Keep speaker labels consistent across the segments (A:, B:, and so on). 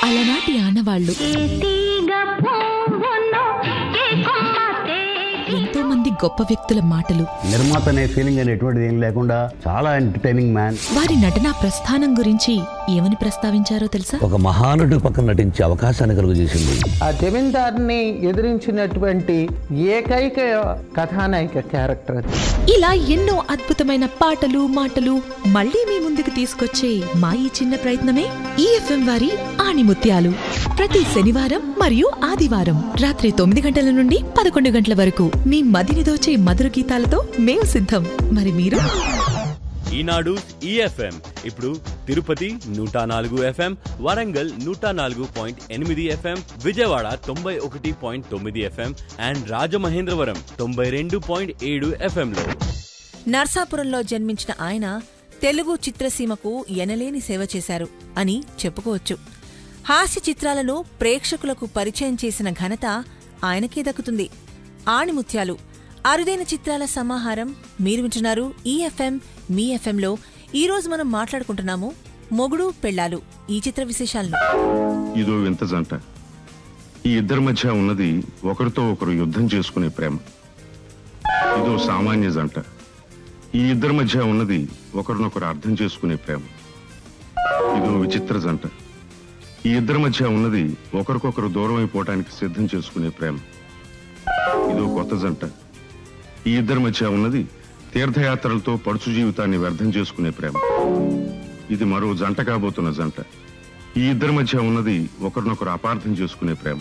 A: అలనాటి ఆనవాళ్లు ఎంతో మంది గొప్ప వ్యక్తుల మాటలు
B: నిర్మాత అనే ఫీలింగ్ అనేటువంటిది ఏం లేకుండా చాలా ఎంటర్టైనింగ్ మ్యాన్
A: వారి నటనా ప్రస్థానం గురించి ఏమని ప్రస్తావించారో తెలుసా
C: ఒక మహానుడి పక్కన నటించే అవకాశాన్ని కలుగజేసింది
D: ఆ జమీందార్ని ఎదిరించినటువంటి ఏకైక కథానాయిక క్యారెక్టర్ అది
A: ఇలా ఎన్నో అద్భుతమైన పాటలు మాటలు మళ్ళీ మీ ముందుకు తీసుకొచ్చే మా ఈ చిన్న ప్రయత్నమే ఈఎఫ్ఎం వారి ఆణిముత్యాలు ప్రతి శనివారం మరియు ఆదివారం రాత్రి తొమ్మిది గంటల నుండి పదకొండు గంటల వరకు మీ మదిని దోచే మధుర గీతాలతో మేము సిద్ధం మరి మీరు
E: ఈనాడు ఈఎఫ్ఎం ఇప్పుడు తిరుపతి నూట నాలుగు ఎఫ్ఎం వరంగల్ నూట నాలుగు పాయింట్ ఎనిమిది ఎఫ్ఎం విజయవాడ తొంభై ఒకటి పాయింట్ తొమ్మిది ఎఫ్ఎం అండ్ రాజమహేంద్రవరం తొంభై రెండు పాయింట్ ఏడు ఎఫ్ఎంలో
F: నర్సాపురంలో జన్మించిన ఆయన తెలుగు చిత్రసీమకు ఎనలేని సేవ చేశారు అని చెప్పుకోవచ్చు హాస్య చిత్రాలను ప్రేక్షకులకు పరిచయం చేసిన ఘనత ఆయనకే దక్కుతుంది ఆణిముత్యాలు అరుదైన చిత్రాల సమాహారం మీరు వింటున్నారు ఈ ఎఫ్ఎం మీ ఎఫ్ఎంలో ఈరోజు మనం మాట్లాడుకుంటున్నాము మొగుడు పెళ్ళాలు ఈ చిత్ర విశేషాలను
G: ఇదో వింత జంట ఈ ఇద్దరి మధ్య ఉన్నది ఒకరితో ఒకరు యుద్ధం చేసుకునే ప్రేమ ఇదో సామాన్య జంట ఈ ఇద్దరి మధ్య ఉన్నది ఒకరినొకరు అర్థం చేసుకునే ప్రేమ ఇదో విచిత్ర జంట ఈ ఇద్దరి మధ్య ఉన్నది ఒకరికొకరు దూరం అయిపోవటానికి సిద్ధం చేసుకునే ప్రేమ ఇదో కొత్త జంట ఈ ఇద్దరి మధ్య ఉన్నది తీర్థయాత్రలతో పడుచు జీవితాన్ని వ్యర్థం చేసుకునే ప్రేమ ఇది మరో జంట కాబోతున్న జంట ఈ ఇద్దరి మధ్య ఉన్నది ఒకరినొకరు అపార్థం చేసుకునే ప్రేమ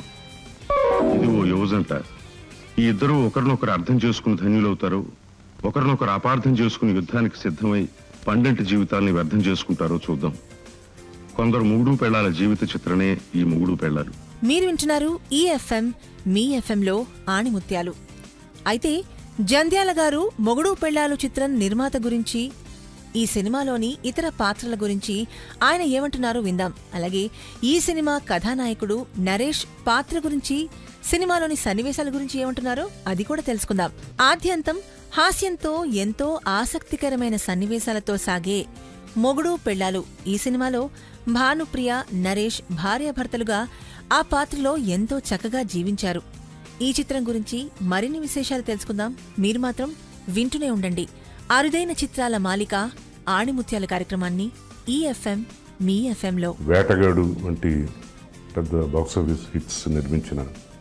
G: ఇది ఓ యువజంట ఈ ఇద్దరు ఒకరినొకరు అర్థం చేసుకుని ధన్యులవుతారు ఒకరినొకరు అపార్థం చేసుకుని యుద్ధానికి సిద్ధమై పండంటి జీవితాల్ని వ్యర్థం చేసుకుంటారో చూద్దాం కొందరు మూడు పెళ్లాల జీవిత చిత్రనే ఈ మూడు పెళ్లాలు
F: మీరు వింటున్నారు ఈ ఎఫ్ఎం మీ ఎఫ్ఎంలో ఆణిముత్యాలు అయితే జంధ్యాల గారు మొగుడు పెళ్ళాలు చిత్రం నిర్మాత గురించి ఈ సినిమాలోని ఇతర పాత్రల గురించి ఆయన ఏమంటున్నారో విందాం అలాగే ఈ సినిమా కథానాయకుడు నరేష్ పాత్ర గురించి సినిమాలోని సన్నివేశాల గురించి ఏమంటున్నారో అది కూడా తెలుసుకుందాం ఆద్యంతం హాస్యంతో ఎంతో ఆసక్తికరమైన సన్నివేశాలతో సాగే మొగుడు పెళ్ళాలు ఈ సినిమాలో భానుప్రియ నరేష్ భార్యాభర్తలుగా ఆ పాత్రలో ఎంతో చక్కగా జీవించారు ఈ చిత్రం గురించి మరిన్ని విశేషాలు తెలుసుకుందాం మీరు మాత్రం వింటూనే ఉండండి అరుదైన చిత్రాల మాలిక ఆణిముత్యాల కార్యక్రమాన్ని ఈ ఎఫ్ఎం మీ ఎఫ్ఎంలో
H: వేటగాడు వంటి పెద్ద బాక్సాఫీస్ హిట్స్ నిర్మించిన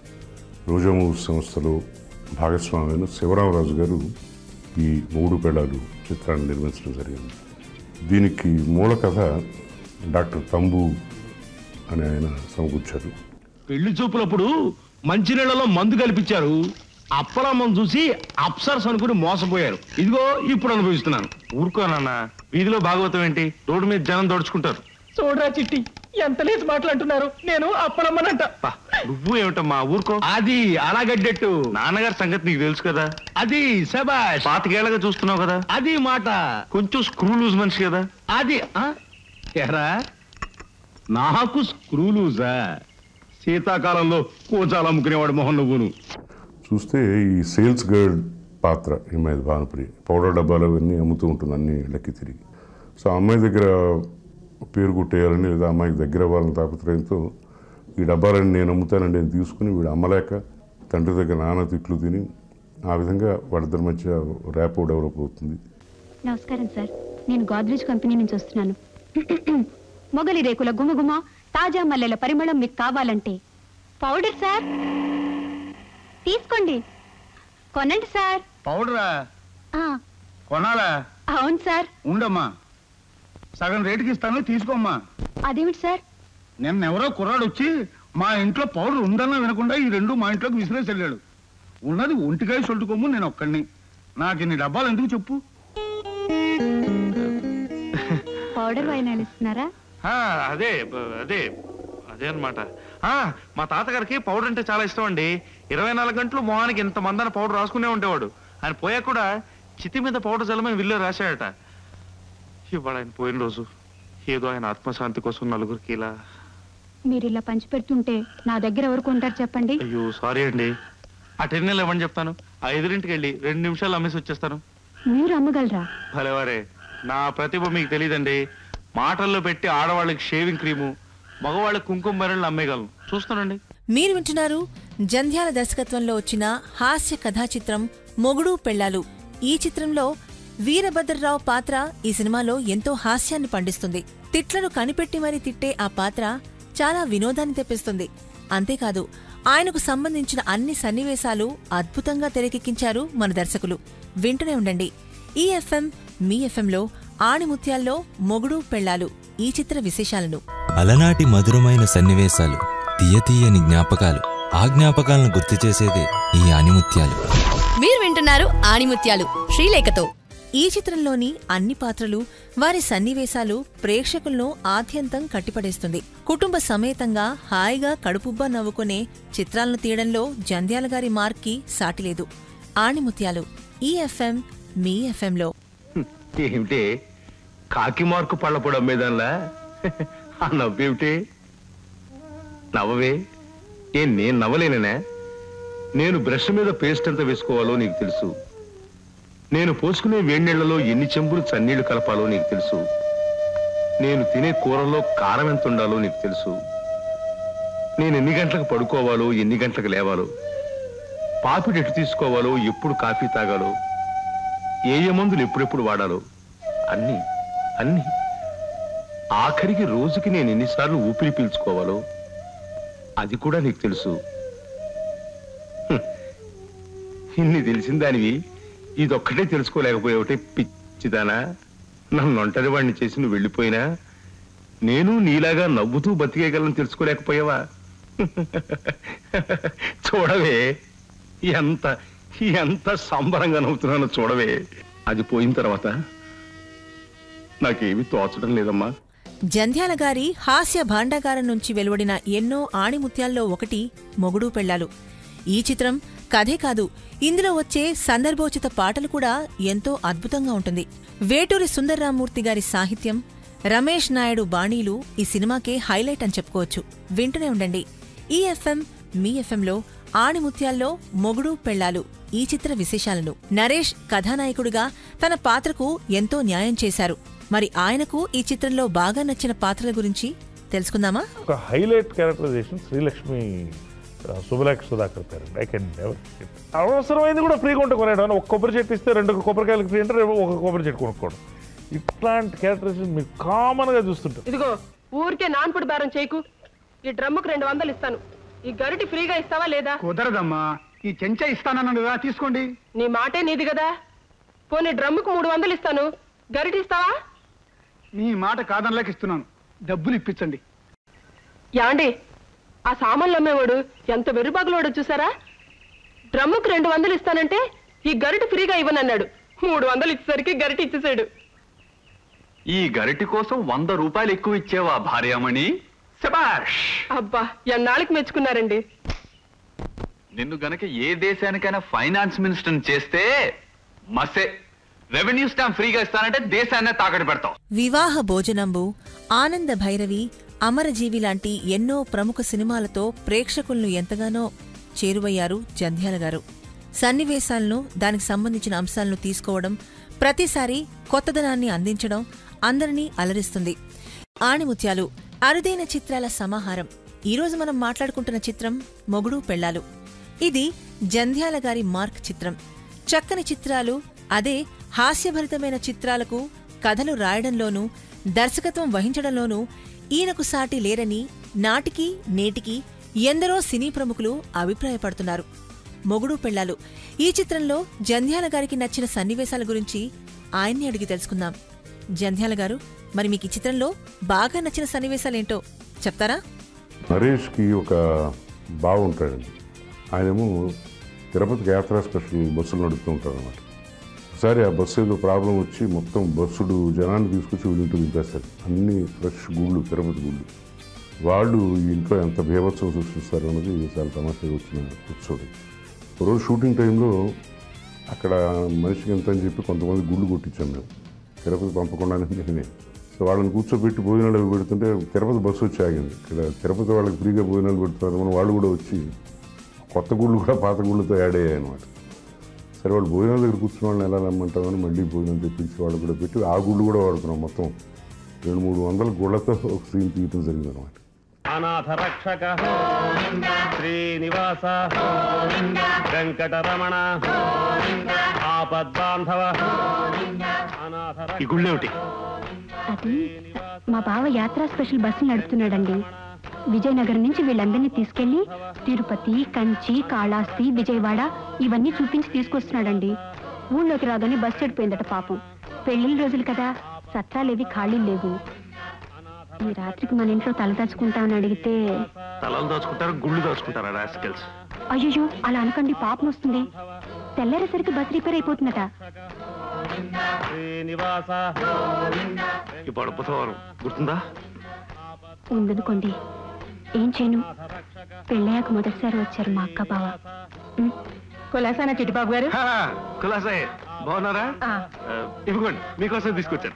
H: రోజా మూవీస్ సంస్థలో భాగస్వామైన శివరామరాజు గారు ఈ మూడు పెళ్ళాలు చిత్రాన్ని నిర్మించడం జరిగింది దీనికి మూల కథ డాక్టర్ తంబు అని ఆయన సమకూర్చారు
I: పెళ్లి చూపులప్పుడు మంచినీళ్ళలో మందు కల్పించారు అప్పలమ్మను చూసి అప్సర్స్ అనుకుని మోసపోయారు ఇదిగో ఇప్పుడు అనుభవిస్తున్నాను ఊరుకోనన్నా వీధిలో భాగవతం ఏంటి రోడ్డు మీద జనం దోడుచుకుంటారు
J: చూడరా చిట్టి ఎంత లేచి మాట్లాడుతున్నారు నేను అప్పనమ్మనంట
I: పా, నువ్వు ఏమిటమ్మా ఊరుకో అది అలాగడ్డట్టు నాన్నగారి సంగతి నీకు తెలుసు కదా అది శబాష్ పాతికేళ్లగా చూస్తున్నావు కదా అది మాట కొంచెం స్క్రూ లూజ్ మనిషి కదా అది ఆ? ఎరా నాకు స్క్రూ లూజా శీతాకాలంలో కూజాలు అమ్ముకునేవాడు మొహన్ నువ్వును
H: చూస్తే ఈ సేల్స్ గర్ల్ పాత్ర ఈమె భానుప్రియ పౌడర్ డబ్బాలు అవన్నీ అమ్ముతూ ఉంటుంది అన్ని ఇళ్ళకి తిరిగి సో ఆ అమ్మాయి దగ్గర పేరు కొట్టేయాలని లేదా అమ్మాయికి దగ్గర అవ్వాలని తాపత్రయంతో ఈ డబ్బాలని నేను అమ్ముతానని నేను తీసుకుని వీడు అమ్మలేక తండ్రి దగ్గర నాన్న తిట్లు తిని ఆ విధంగా వాళ్ళిద్దరి మధ్య ర్యాపో డెవలప్ అవుతుంది
K: నమస్కారం సార్ నేను గోద్రేజ్ కంపెనీ నుంచి వస్తున్నాను మొగలి రేకుల గుమగుమ తాజా మల్లెల పరిమళం మీకు కావాలంటే పౌడర్ సార్ తీసుకోండి కొనండి సార్
I: పౌడరా
K: ఆ,
I: కొనాలా
K: అవును సార్
I: ఉండమ్మా సగం రేటుకి ఇస్తాను తీసుకోమ్మా
K: అదేమిటి సార్
I: నిన్న ఎవరో కుర్రాడు వచ్చి మా ఇంట్లో పౌడర్ ఉందన్నా వినకుండా ఈ రెండు మా ఇంట్లోకి విసిరేసి వెళ్ళాడు ఉన్నది ఒంటికాయ సొల్టుకోము నేను ఒక్కడిని నాకు ఇన్ని డబ్బాలు ఎందుకు చెప్పు
K: పౌడర్ వైనాలు ఇస్తున్నారా
L: ఆ, అదే బ- అదే అదే అనమాట మా తాతగారికి పౌడర్ అంటే చాలా ఇష్టం అండి ఇరవై నాలుగు గంటలు మొహానికి ఇంత మందన పౌడర్ రాసుకునే ఉండేవాడు ఆయన పోయాక కూడా చితి మీద పౌడర్ చల్లమని విల్లు రాశాడట ఇవాళ ఆయన పోయిన రోజు ఏదో ఆయన ఆత్మశాంతి కోసం నలుగురికి ఇలా
K: మీరు ఇలా పంచి పెడుతుంటే నా దగ్గర ఎవరు కొంటారు చెప్పండి
L: అయ్యో సారీ అండి ఆ టెన్నెల్ ఇవ్వండి చెప్తాను ఆ ఎదురింటికి వెళ్ళి రెండు నిమిషాలు అమ్మేసి వచ్చేస్తాను
K: మీరు అమ్మగలరా
L: భలేవారే నా ప్రతిభ మీకు తెలియదండి మాటల్లో పెట్టి ఆడవాళ్ళకి షేవింగ్ క్రీము మగవాళ్ళ కుంకుమ బరెళ్ళు అమ్మేయగలను చూస్తానండి
F: మీరు వింటున్నారు జంధ్యాల దర్శకత్వంలో వచ్చిన హాస్య కథా చిత్రం మొగుడు పెళ్ళాలు ఈ చిత్రంలో వీరభద్రరావు పాత్ర ఈ సినిమాలో ఎంతో హాస్యాన్ని పండిస్తుంది తిట్లను కనిపెట్టి మరీ తిట్టే ఆ పాత్ర చాలా వినోదాన్ని తెప్పిస్తుంది అంతేకాదు ఆయనకు సంబంధించిన అన్ని సన్నివేశాలు అద్భుతంగా తెరకెక్కించారు మన దర్శకులు వింటూనే ఉండండి ఈ ఎఫ్ఎం మీ ఎఫ్ఎంలో ఆణిముత్యాల్లో మొగుడు పెళ్ళాలు ఈ చిత్ర విశేషాలను
M: అలనాటి మధురమైన సన్నివేశాలు తీయతీయని జ్ఞాపకాలు ఆ జ్ఞాపకాలను గుర్తు చేసేదే ఈ ఆనిముత్యాలు
N: మీరు వింటున్నారు ఆణిముత్యాలు శ్రీలేఖతో
F: ఈ చిత్రంలోని అన్ని పాత్రలు వారి సన్నివేశాలు ప్రేక్షకులను ఆద్యంతం కట్టిపడేస్తుంది కుటుంబ సమేతంగా హాయిగా కడుపుబ్బా నవ్వుకునే చిత్రాలను తీయడంలో జంధ్యాల గారి మార్క్కి సాటిలేదు ఆణిముత్యాలు ఈ ఎఫ్ఎం మీ ఎఫ్ఎంలో
I: ఏమిటి కాకి మార్కు పళ్ళపొడి అమ్మేదానిలా ఆ నవ్వేమిటి నవ్వవే ఏ నేను నవ్వలేనేనా నేను బ్రష్ మీద పేస్ట్ ఎంత వేసుకోవాలో నీకు తెలుసు నేను పోసుకునే వేడినీళ్లలో ఎన్ని చెంబులు చన్నీళ్లు కలపాలో నీకు తెలుసు నేను తినే కూరల్లో కారం ఎంత ఉండాలో నీకు తెలుసు నేను ఎన్ని గంటలకు పడుకోవాలో ఎన్ని గంటలకు లేవాలో పాపిడి ఎటు తీసుకోవాలో ఎప్పుడు కాఫీ తాగాలో ఏ ఏ మందులు ఎప్పుడెప్పుడు వాడాలో అన్ని అన్ని ఆఖరికి రోజుకి నేను ఎన్నిసార్లు ఊపిరి పీల్చుకోవాలో అది కూడా నీకు తెలుసు హ్మ్. ఇన్ని తెలిసిన దానివి ఇదొక్కటే తెలుసుకోలేకపోయావుటే పిచ్చిదానా నన్ను ఒంటరి వాడిని చేసి నువ్వు వెళ్ళిపోయినా నేను నీలాగా నవ్వుతూ బతికేయగలను తెలుసుకోలేకపోయావా చూడవే ఎంత ఎంత సంబరంగా నవ్వుతున్నానో చూడవే అది పోయిన తర్వాత నాకేమీ తోచడం లేదమ్మా
F: జంధ్యాల గారి హాస్య భాండాగారం నుంచి వెలువడిన ఎన్నో ఆణిముత్యాల్లో ఒకటి మొగుడు పెళ్ళాలు ఈ చిత్రం కథే కాదు ఇందులో వచ్చే సందర్భోచిత పాటలు కూడా ఎంతో అద్భుతంగా ఉంటుంది వేటూరి సుందర్రామూర్తి గారి సాహిత్యం రమేష్ నాయుడు బాణీలు ఈ సినిమాకే హైలైట్ అని చెప్పుకోవచ్చు వింటూనే ఉండండి ఈ ఎఫ్ఎం మీ ఎఫ్ఎంలో ఆణిముత్యాల్లో మొగుడు పెళ్ళాలు ఈ చిత్ర విశేషాలను నరేష్ కథానాయకుడిగా తన పాత్రకు ఎంతో న్యాయం చేశారు మరి ఆయనకు ఈ చిత్రంలో బాగా నచ్చిన పాత్రల గురించి తెలుసుకుందామా
O: ఒక హైలైట్ క్యారెక్టరైజేషన్ శ్రీలక్ష్మి ఆ, శుభలేఖ సుధాకర్ పేరు ఐ కెన్ నెవర్ అవసరమైంది కూడా ఫ్రీగా ఉంటే కొనేయడం ఒక కొబ్బరి చెట్టు ఇస్తే రెండు కొబ్బరికాయలకు ఫ్రీ అంటే రేపు ఒక కొబ్బరి చెట్టు కొనుక్కోవడం ఇట్లాంటి క్యారెక్టరైజేషన్ మీరు కామన్గా చూస్తుంటారు
P: ఇదిగో ఊరికే నాన్పుడు బేరం చేయకు ఈ డ్రమ్ముకు రెండు వందలు ఇస్తాను ఈ గరిటి ఫ్రీగా ఇస్తావా లేదా
Q: కుదరదమ్మా ఈ చెంచా ఇస్తానన్నాను కదా తీసుకోండి
P: నీ మాటే నీది కదా పోనీ డ్రమ్ముకు మూడు వందలు ఇస్తాను గరిటి ఇస్తావా
Q: మీ మాట కాదనలేక ఇస్తున్నాను డబ్బులు ఇప్పించండి
P: యాండి ఆ సామాన్లు అమ్మేవాడు ఎంత వెర్రిబాగులోడో చూసారా డ్రమ్ముకు రెండు వందలు ఇస్తానంటే ఈ గరిటి ఫ్రీగా ఇవ్వనన్నాడు మూడు వందలు ఇచ్చేసరికి గరిటి ఇచ్చేసాడు
R: ఈ గరిటి కోసం వంద రూపాయలు ఎక్కువ ఇచ్చేవా భార్యామణి శబాష్
P: అబ్బా ఎన్నాళ్ళకి మెచ్చుకున్నారండి
R: నిన్ను గనక ఏ దేశానికైనా ఫైనాన్స్ మినిస్టర్ చేస్తే మసే రెవెన్యూ స్టాంప్ ఫ్రీగా ఇస్తానంటే దేశాన్నే తాకట్టు పెడతావు
F: వివాహ భోజనంబు ఆనంద భైరవి అమరజీవి లాంటి ఎన్నో ప్రముఖ సినిమాలతో ప్రేక్షకులను ఎంతగానో చేరువయ్యారు జంధ్యాల గారు సన్నివేశాలను దానికి సంబంధించిన అంశాలను తీసుకోవడం ప్రతిసారి కొత్తదనాన్ని అందించడం అందరినీ అలరిస్తుంది ఆణిముత్యాలు అరుదైన చిత్రాల సమాహారం ఈరోజు మనం మాట్లాడుకుంటున్న చిత్రం మొగుడు పెళ్ళాలు ఇది జంధ్యాల గారి మార్క్ చిత్రం చక్కని చిత్రాలు అదే హాస్యభరితమైన చిత్రాలకు కథలు రాయడంలోనూ దర్శకత్వం వహించడంలోనూ ఈయనకు సాటి లేరని నాటికి నేటికి ఎందరో సినీ ప్రముఖులు అభిప్రాయపడుతున్నారు మొగుడు పెళ్ళాలు ఈ చిత్రంలో జంధ్యాల గారికి నచ్చిన సన్నివేశాల గురించి ఆయన్ని అడిగి తెలుసుకుందాం జంధ్యాల గారు మరి మీకు ఈ చిత్రంలో బాగా నచ్చిన సన్నివేశాలేంటో చెప్తారా
H: నరేష్కి ఒక బావ ఉంటాడండి ఆయనేమో తిరుపతికి యాత్రా స్పెషల్ బస్సులు నడుపుతూ ఉంటారు అనమాట ఒకసారి ఆ బస్సు ఏదో ప్రాబ్లం వచ్చి మొత్తం బస్సుడు జనాన్ని తీసుకొచ్చి వీళ్ళ ఇంట్లో దింపేస్తారు అన్ని ఫ్రెష్ గుళ్ళు తిరుపతి గుళ్ళు వాళ్ళు ఈ ఇంట్లో ఎంత బీభత్సం సృష్టిస్తారు అన్నది చాలా తమాషగా వచ్చిన ఎపిసోడ్ రోజు షూటింగ్ టైంలో అక్కడ మనిషికి ఎంత అని చెప్పి కొంతమంది గుళ్ళు కొట్టించాం మేము తిరుపతి పంపకుండానే నేనే సో వాళ్ళని కూర్చోబెట్టి భోజనాలు అవి పెడుతుంటే తిరుపతి బస్సు వచ్చి ఆగింది ఇక్కడ తిరుపతి వాళ్ళకి ఫ్రీగా భోజనాలు పెడుతున్నారు మన వాళ్ళు కూడా వచ్చి కొత్త గుళ్ళు కూడా పాత గుళ్ళతో యాడ్ అయ్యాయి అనమాట సరే వాళ్ళు భోజనాల దగ్గర కూర్చున్న వాళ్ళని ఎలా నమ్మంటామని మళ్ళీ భోజనం తెప్పించి వాళ్ళు కూడా పెట్టి ఆ గుళ్ళు కూడా వాడుతున్నాం మొత్తం రెండు మూడు వందల గుళ్ళతో ఒక సీన్ తీయటం జరిగింది అనమాట
S: అనాథ రక్షక శ్రీనివాస వెంకటరమణ ఆపద్బాంధవ అనాథ
I: ఈ గుళ్ళేమిటి
K: అది మా బావ యాత్రా స్పెషల్ బస్సులు నడుపుతున్నాడండి విజయనగరం నుంచి వీళ్ళందరినీ తీసుకెళ్లి తిరుపతి కంచి కాళాస్తి విజయవాడ ఇవన్నీ చూపించి తీసుకొస్తున్నాడండి ఊళ్ళోకి రాగానే బస్సు చెడిపోయిందట పాపం పెళ్లిళ్ళ రోజులు కదా సత్రాలేవి ఖాళీ లేవు ఈ రాత్రికి మన ఇంట్లో తలదాచుకుంటామని అడిగితే
I: తలలు దాచుకుంటారు గుళ్ళు దాచుకుంటారా రాస్కెల్స్
K: అయ్యో అలా అనకండి పాపం వస్తుంది తెల్లారేసరికి బస్ రిపేర్ అయిపోతుందట
S: శ్రీనివాస
I: ఇప్పుడు బుధవారం గుర్తుందా
K: ఉందనుకోండి ఏం చేయను పెళ్ళయ్యాక మొదటిసారి వచ్చారు మా అక్క బావ
P: కులాసానా చిట్టిబాబు గారు
I: హా, కులాసాయే బాగున్నారా ఆ, ఇవ్వండి మీకోసం తీసుకొచ్చాను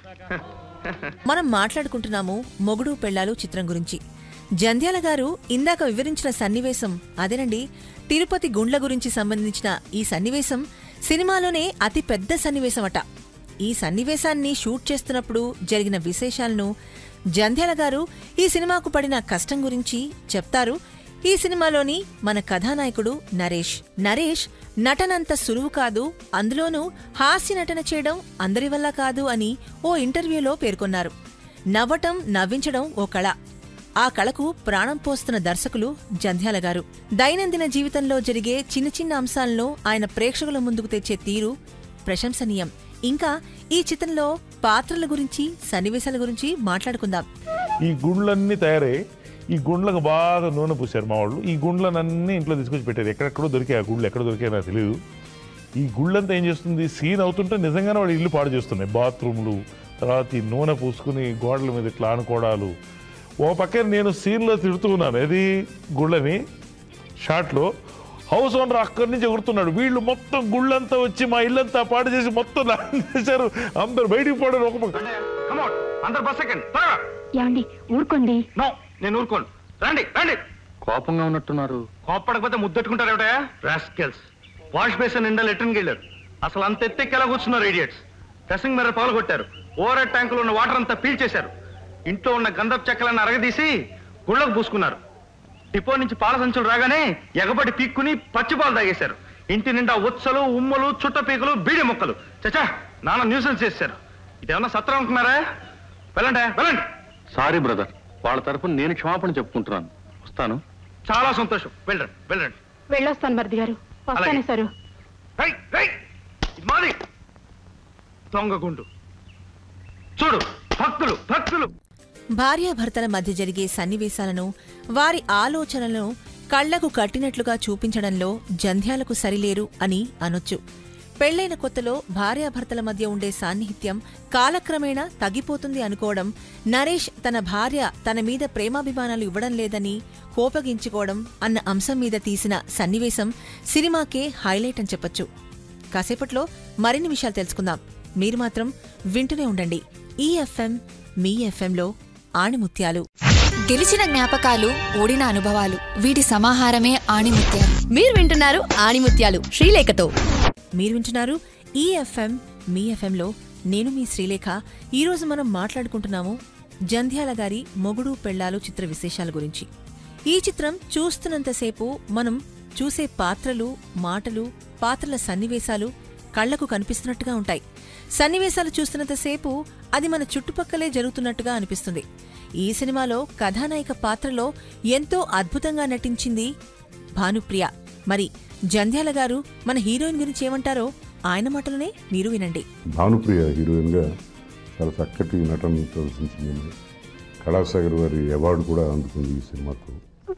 F: మనం మాట్లాడుకుంటున్నాము మొగుడు పెళ్ళాలు చిత్రం గురించి జంధ్యాల గారు ఇందాక వివరించిన సన్నివేశం అదేనండి తిరుపతి గుండ్ల గురించి సంబంధించిన ఈ సన్నివేశం సినిమాలోనే అతి పెద్ద సన్నివేశమట ఈ సన్నివేశాన్ని షూట్ చేస్తున్నప్పుడు జరిగిన విశేషాలను జంధ్యాల గారు ఈ సినిమాకు పడిన కష్టం గురించి చెప్తారు ఈ సినిమాలోని మన కథానాయకుడు నరేష్ నరేష్ నటనంత సులువు కాదు అందులోనూ హాస్య నటన చేయడం అందరి వల్ల కాదు అని ఓ ఇంటర్వ్యూలో పేర్కొన్నారు నవ్వటం నవ్వించడం ఓ కళ ఆ కళకు ప్రాణం పోస్తున్న దర్శకులు జంధ్యాల గారు దైనందిన జీవితంలో జరిగే చిన్న చిన్న అంశాలను ఆయన ప్రేక్షకుల ముందుకు తెచ్చే తీరు ప్రశంసనీయం ఇంకా ఈ చిత్రంలో పాత్రల గురించి సన్నివేశాల గురించి మాట్లాడుకుందాం
O: ఈ గుండ్లన్నీ తయారై ఈ గుండ్లకు బాగా నూనె పూసారు మా వాళ్ళు ఈ గుండ్లనన్నీ ఇంట్లో తీసుకొచ్చి పెట్టారు ఎక్కడెక్కడో దొరికాయి ఆ గుళ్ళు ఎక్కడ దొరికాయో నాకు తెలియదు ఈ గుళ్ళంతా ఏం చేస్తుంది సీన్ అవుతుంటే నిజంగానే వాడు ఇల్లు పాడు చేస్తున్నాయి బాత్రూమ్లు తర్వాత ఈ నూనె పూసుకుని గోడల మీద ఇట్లా ఆనుకోవడాలు ఓ పక్కన నేను సీన్లో తిడుతూ ఉన్నాను ఏది గుళ్ళని షాట్లో హౌస్ ఓనర్ అక్కడి నుంచి ఎగురుతున్నాడు వీళ్ళు మొత్తం గుళ్ళంతా వచ్చి మా ఇల్లంతా పాడు చేసి మొత్తం నాశనం చేశారు అందరు బయటికి పోవడం ఒక పక్క
I: అందరు బస్ ఎక్కండి త్వరగా
K: ఏమండి ఊరుకోండి
I: నో నేను ఊరుకోను రండి రండి కోపంగా ఉన్నట్టున్నారు కోపడకపోతే ముద్దెట్టుకుంటారు ఏమిటయా రాస్కెల్స్ వాష్ బేసిన్ నిండా లెట్రిన్కి వెళ్ళారు అసలు అంత ఎత్తెక్కి ఎలా కూర్చున్నారు ఇడియట్స్ డ్రెస్సింగ్ మిర్రర్ పగలు కొట్టారు ఓవర్ ట్యాంకులో ఉన్న వాటర్ అంతా పీల్చేశారు ఇంట్లో ఉన్న గంధపు చెక్కలను అరగదీసి గుళ్ళకు పూసుకున్నారు డిపో నుంచి పాల సంచులు రాగానే ఎగబడి పీక్కుని పచ్చిపాలు తాగేశారు ఇంటి నిండా ఉచ్చలు ఉమ్మలు చుట్టపీకలు బీడి మొక్కలు చచా నాన్న న్యూసెన్స్ చేశారు ఇదేమన్నా సత్రం అనుకున్నారా వెళ్ళండి వెళ్ళండి
L: సారీ బ్రదర్ వాళ్ళ తరపున నేను క్షమాపణ చెప్పుకుంటున్నాను వస్తాను
I: చాలా సంతోషం వెళ్ళండి వెళ్ళండి
K: వెళ్ళొస్తాను మరిది గారు వస్తానే
I: అలాగే.
K: సారు
I: రై రై ఇది మాది దొంగ గుండు చూడు భక్తులు భక్తులు
F: భార్యాభర్తల మధ్య జరిగే సన్నివేశాలను వారి ఆలోచనలను కళ్లకు కట్టినట్లుగా చూపించడంలో జంధ్యాలకు సరిలేరు అని అనొచ్చు పెళ్లైన కొత్తలో భార్యాభర్తల మధ్య ఉండే సాన్నిహిత్యం కాలక్రమేణా తగ్గిపోతుంది అనుకోవడం నరేష్ తన భార్య తన మీద ప్రేమాభిమానాలు ఇవ్వడం లేదని కోపగించుకోవడం అన్న అంశం మీద తీసిన సన్నివేశం సినిమాకే హైలైట్ అని చెప్పొచ్చు కాసేపట్లో మరిన్ని విషయాలు తెలుసుకుందాం మీరు మాత్రం వింటూనే ఉండండి ఈ ఎఫ్ఎం మీ ఎఫ్ఎంలో ఆణిముత్యాలు
N: గెలిచిన జ్ఞాపకాలు ఓడిన అనుభవాలు వీటి సమాహారమే ఆణిముత్యాలు మీరు వింటున్నారు ఆణిముత్యాలు శ్రీలేఖతో
F: మీరు వింటున్నారు ఈ ఎఫ్ఎం మీ ఎఫ్ఎంలో నేను మీ శ్రీలేఖ ఈరోజు మనం మాట్లాడుకుంటున్నాము జంధ్యాల గారి మొగుడు పెళ్లాలు చిత్ర విశేషాల గురించి ఈ చిత్రం చూస్తున్నంతసేపు మనం చూసే పాత్రలు మాటలు పాత్రల సన్నివేశాలు కళ్లకు కనిపిస్తున్నట్టుగా ఉంటాయి సన్నివేశాలు చూస్తున్నంతసేపు అది మన చుట్టుపక్కలే జరుగుతున్నట్టుగా అనిపిస్తుంది ఈ సినిమాలో కథానాయిక పాత్రలో ఎంతో అద్భుతంగా నటించింది భానుప్రియ మరి జంధ్యాల గారు మన హీరోయిన్ గురించి ఏమంటారో ఆయన మాటలనే మీరు వినండి
H: భానుప్రియ హీరోయిన్గా చాలా చక్కటి నటన ప్రదర్శించింది కళాసాగర్ వారి అవార్డు కూడా అందుకుంది ఈ సినిమాకు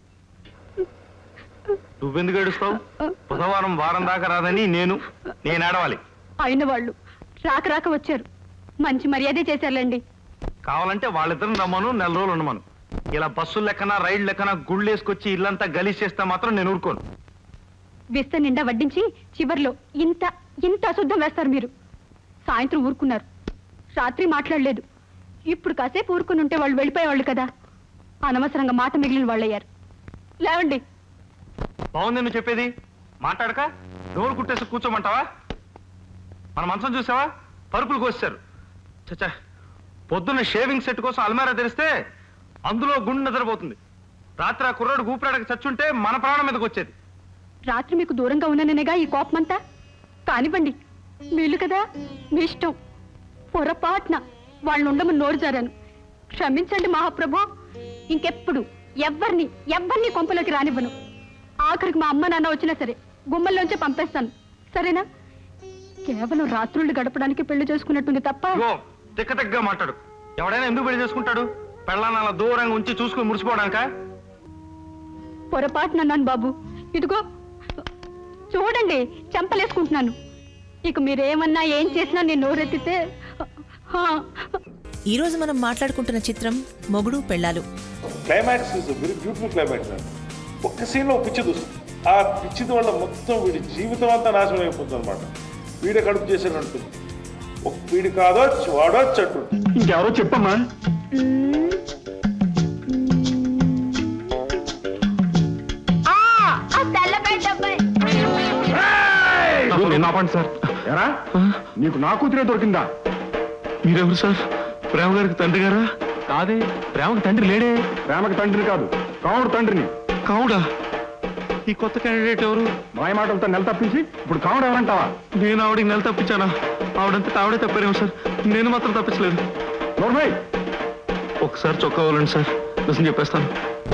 I: నువ్వెందుకు ఏడుస్తావు బుధవారం వారం దాకా రాదని నేను నేను ఆడవాలి
K: అయిన వాళ్ళు రాక రాక వచ్చారు మంచి మర్యాదే చేశారులేండి
I: కావాలంటే వాళ్ళిద్దరిని రమ్మను నెల రోజులు ఉండమను ఇలా బస్సులు లెక్కన రైళ్ళు లెక్కన గుళ్ళు వేసుకొచ్చి ఇల్లంతా గలీజ్ చేస్తే మాత్రం నేను ఊరుకోను
K: విస్త నిండా వడ్డించి చివర్లో ఇంత ఇంత అశుద్ధం వేస్తారు మీరు సాయంత్రం ఊరుకున్నారు రాత్రి మాట్లాడలేదు ఇప్పుడు కాసేపు ఊరుకుని ఉంటే వాళ్ళు వెళ్ళిపోయేవాళ్ళు కదా అనవసరంగా మాట మిగిలిన వాళ్ళయ్యారు లేవండి
I: బాగుంది నువ్వు చెప్పేది మాట్లాడక డోర్ కుట్టేసి కూర్చోమంటావా మన మంచం చూసావా పరుపులు కోసారు చచ్చా పొద్దున్న షేవింగ్ సెట్ కోసం అల్మారా తెరిస్తే అందులో గుండె నిద్రపోతుంది
L: రాత్రి ఆ కుర్రాడు ఊపిరాడక చచ్చుంటే మన ప్రాణం మీదకి వచ్చేది
K: రాత్రి మీకు దూరంగా ఉన్నాననేగా ఈ కోపమంతా కానివ్వండి వీళ్ళు కదా మీ ఇష్టం పొరపాటున వాళ్ళు ఉండమని నోరు జారాను క్షమించండి మహాప్రభు ఇంకెప్పుడు ఎవ్వరిని ఎవ్వరిని కొంపలోకి రానివ్వను ఆఖరికి మా అమ్మ నాన్న వచ్చినా సరే గుమ్మల్లోంచే పంపేస్తాను సరేనా కేవలం రాత్రుళ్ళు గడపడానికి పెళ్లి చేసుకున్నట్టుంది తప్ప
L: ఇగో తిక్క తిక్కగా మాట్లాడు ఎవడైనా ఎందుకు పెళ్లి చేసుకుంటాడు పెళ్ళాన్ని అలా దూరంగా ఉంచి చూసుకుని మురిసిపోవడానిక
K: పొరపాటున అన్నాను బాబు ఇదిగో చూడండి చెంపలేసుకుంటున్నాను ఇక మీరేమన్నా ఏం చేసినా నేను నోరెత్తితే హా,
F: ఈరోజు మనం మాట్లాడుకుంటున్న చిత్రం మొగుడు పెళ్ళాలు
O: climax is very beautiful climax ఒక్క సీన్లో ఒక పిచ్చి చూస్తుంది ఆ పిచ్చిది వల్ల మొత్తం వీడి జీవితం అంతా నాశనం అయిపోతుంది అనమాట వీడే కడుపు చేసేది ఉంటుంది ఒక వీడి కాదో వాడో చెట్టు
Q: ఇంకెవరో చెప్పమ్మా
L: ఆపండి సార్
Q: ఎరా నీకు నా కూతురే దొరికిందా
L: మీరెవరు సార్ ప్రేమ గారికి తండ్రి గారా కాదే ప్రేమకి తండ్రి లేడే
Q: ప్రేమకి తండ్రిని కాదు కావుడు తండ్రిని
L: కావుడా ఈ కొత్త క్యాండిడేట్ ఎవరు
Q: మాయ మాటలతో నెల తప్పించి ఇప్పుడు కావుడు ఎవరంటావా
L: నేను ఆవిడకి నెల తప్పించానా ఆవిడంతా ఆవిడే తప్పారేమో సార్ నేను మాత్రం తప్పించలేదు
Q: నోర్మై
L: ఒకసారి చొక్కా ఇవ్వాలండి సార్ నిజం చెప్పేస్తాను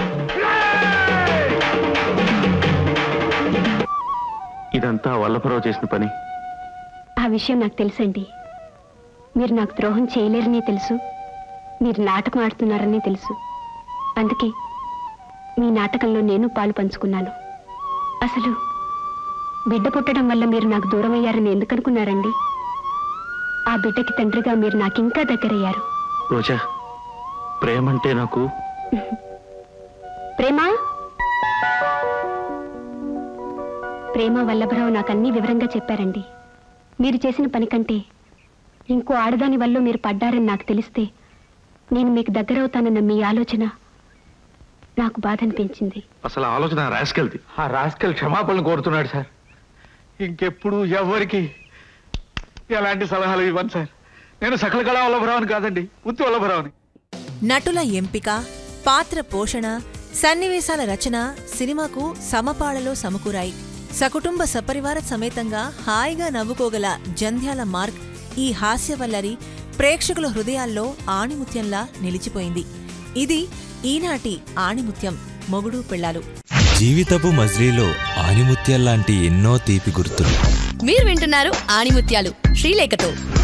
L: ఇదంతా వల్లభరావు చేసిన పని
K: ఆ విషయం నాకు తెలుసండి మీరు నాకు ద్రోహం చేయలేరని తెలుసు మీరు నాటకం ఆడుతున్నారని తెలుసు అందుకే మీ నాటకంలో నేను పాలు పంచుకున్నాను అసలు బిడ్డ పుట్టడం వల్ల మీరు నాకు దూరం అయ్యారని ఎందుకు అనుకున్నారండి ఆ బిడ్డకి తండ్రిగా మీరు నాకు ఇంకా దగ్గరయ్యారు
L: రోజా ప్రేమ అంటే నాకు
K: ప్రేమ ప్రేమ వల్లభరావు నాకు అన్ని వివరంగా చెప్పారండి మీరు చేసిన పని కంటే ఇంకో ఆడదాని వల్ల మీరు పడ్డారని నాకు తెలిస్తే నేను మీకు దగ్గరవుతానన్న మీ ఆలోచన నాకు బాధ అనిపించింది
L: అసలు ఆ ఆలోచన రాసుకెళ్తి
I: ఆ రాస్కల్ క్షమాపణలు కోరుతున్నాడు సార్ ఇంకెప్పుడు ఎవరికి ఎలాంటి సలహాలు ఇవ్వను సార్ నేను సకల కళా వల్లభరావుని కాదండి ఉత్తి వల్లభరావుని
F: నటుల ఎంపిక పాత్ర పోషణ సన్నివేశాల రచన సినిమాకు సమపాళలో సమకూరాయి సకుటుంబ సపరివార సమేతంగా హాయిగా నవ్వుకోగల జంధ్యాల మార్క్ ఈ హాస్యవల్లరి ప్రేక్షకుల హృదయాల్లో ఆణిముత్యంలా నిలిచిపోయింది ఇది ఈనాటి ఆణిముత్యం మొగుడు పెళ్ళాలు
M: జీవితపు మజిలీలో ఆనిముత్యాల్లాంటి ఎన్నో తీపి గుర్తులు
N: మీరు వింటున్నారు ఆణిముత్యాలు శ్రీలేఖతో